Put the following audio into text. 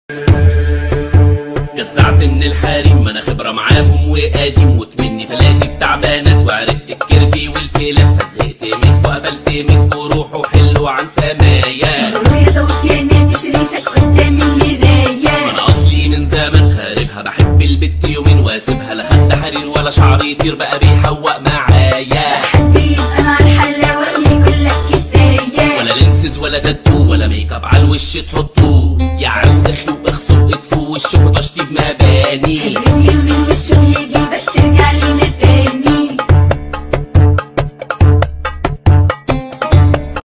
جزعت من الحريم ما انا خبره معاهم وقديم وكمني فلاتي بتعبانات وعرفت الكردي والفيلات فزهقت منك وقفلت منك وروحوا حلوا عن سمايا روحي توصياني مفيش ريشك قدام المراية ما انا اصلي من زمان خاربها بحب البت يومين واسيبها لا خد حرير ولا شعر يطير بقى بيحوق معايا حد يبقى مع الحلاوة ويقول لك كفاية ولا لينسز ولا تاتو ولا ميك اب على الوش تحطوه